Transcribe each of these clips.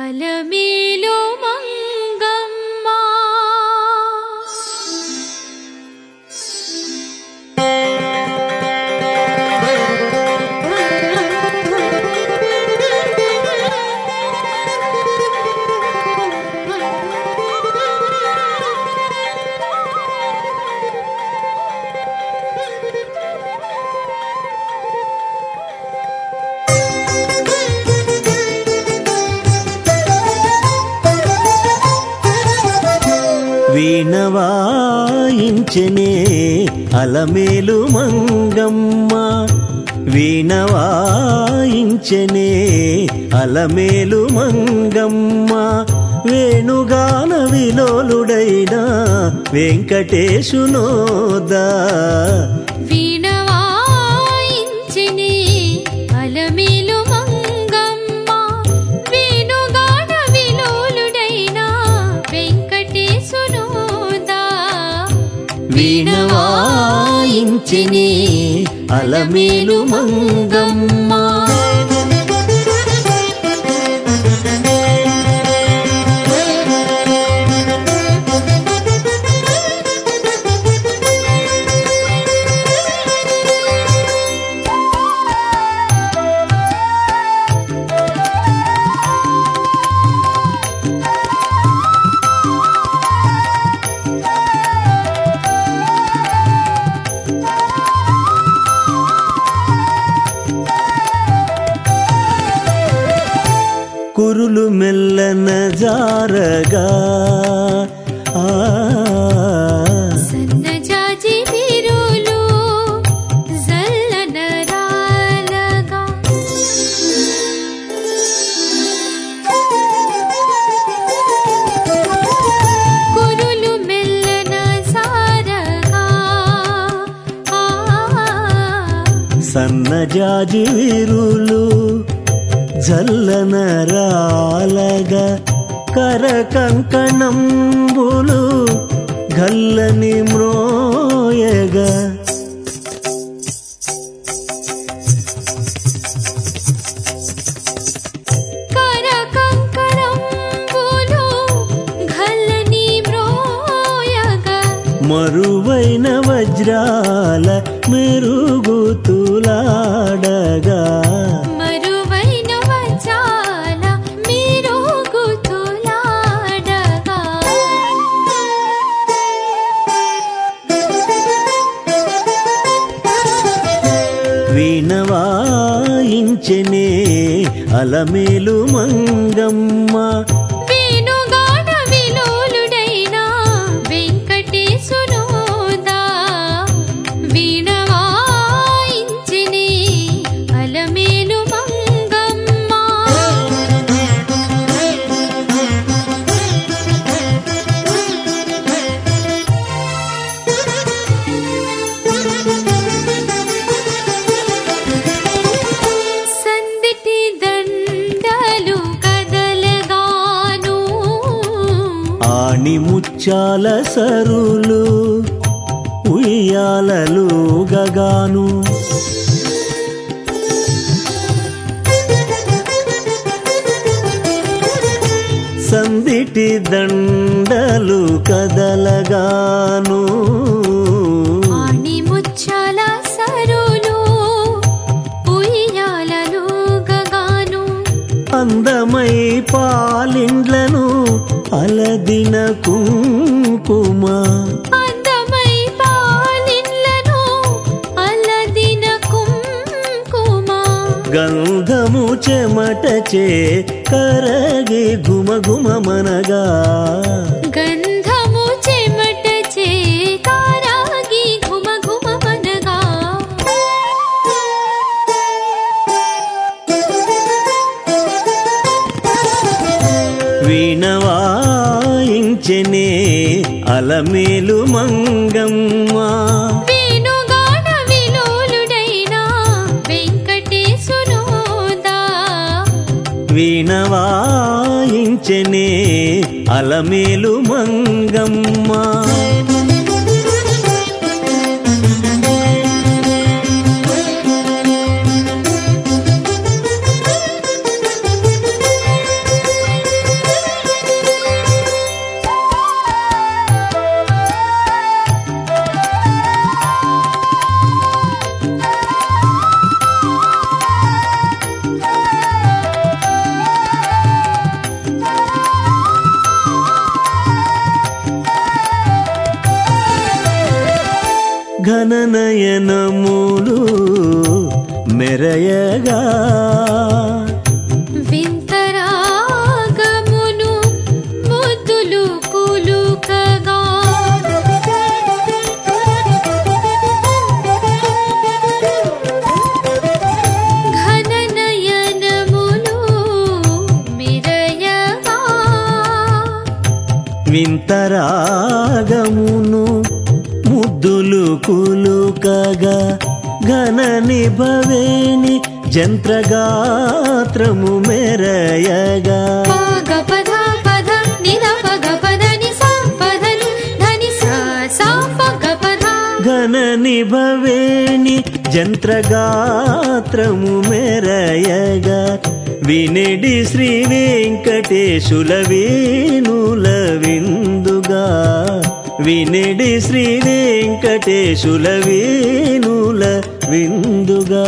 అలమేలు మంగమ్మ వీణవాయించనే అలమేలు మంగమ్మ వీణవాయించనే అలమేలు మంగమ్మ వేణుగాన విలోలుడైన వెంకటేశునోదా వీణవాయించినే అలమేలు మంగమ్మ వేణుగాన విలోలుడైన వెంకటేశునోదా వీణవాయించనే అలమేలు మంగమ్మ కురులు మెల్లన జారగా ఆ సన్నజాజి విరులు జల్లనరాలగా కురులు మెల్లన సారగా ఆ సన్నజాజి విరులు జల్లన రాలగా కర కంకణంబులు గల్లని మ్రోయగా కర కంకణంబులు ఘల్లని మ్రోయగా మరువైన వజ్రాల మెరుగుతులాడగా మరువైన వచాల మీరు గుతులాడగా వీణవాయించనే అలమేలు మంగమ్మ వేణుగాన విలోలుడైన వెంకటేశునోదా వీణవాయించినే అలమేలు మంగమ్మ సందిటి దండలు కదలగాను ఆణి ముచ్చాల సరులు ఉయ్యాలలు గగాను సందిటి దండలు కదలగాను ఆణి ముచ్చాల సరులు ఉయ్యాలలు గగాను అందమై పాలిండ్లను అలదిన కుంకుమ అందమై పాలిన్లను అలదిన కుంకుమ గంధము చెమటచే కరగి గుమగుమనగా గంధము చెమట చే కారాగి ఘుమ ఘుమ మనగా వీణవాయించనే అలమేలు మంగమ్మ వేణుగాన విలోలుడైన వెంకటేశునోదా వీణవాయించనే అలమేలు మంగమ్మ ఘననయనములు మెరయగా వింతరాగమును ముద్దులు కులుకగా ఘననయనములు మిరయగా వింతరాగమును ముద్దులు కులుకగా ఘన నిభవేణి జంత్రగాత్రము మెరయగా పగ పద పద నిద పగ పద ని సా పద ని ధని సా సా పగ పద ఘన నిభవేణి జంత్రగాత్రము మెరయగా వినిడి శ్రీ వెంకటేశుల వేణుల విందుగా వినిడి శ్రీ వెంకటేశుల వేణుల విందుగా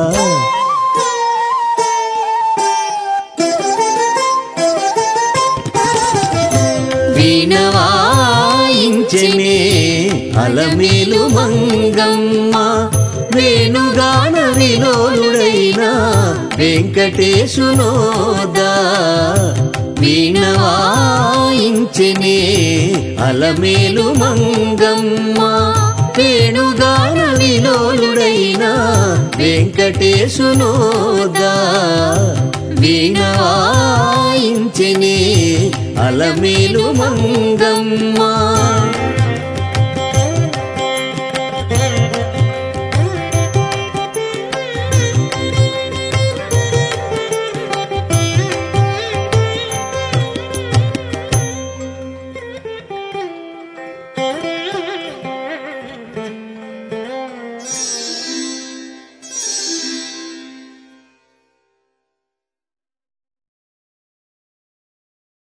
వీణవాయించనే అలమేలు మంగమ్మ వేణుగాన విలోలుడైన వెంకటేశునోదా వీణవాయించనే అలమేలు మంగమ్మ వేణుగాన విలోలుడైన వెంకటేశునోదా వీణవాయించనే అలమేలు మంగమ్మ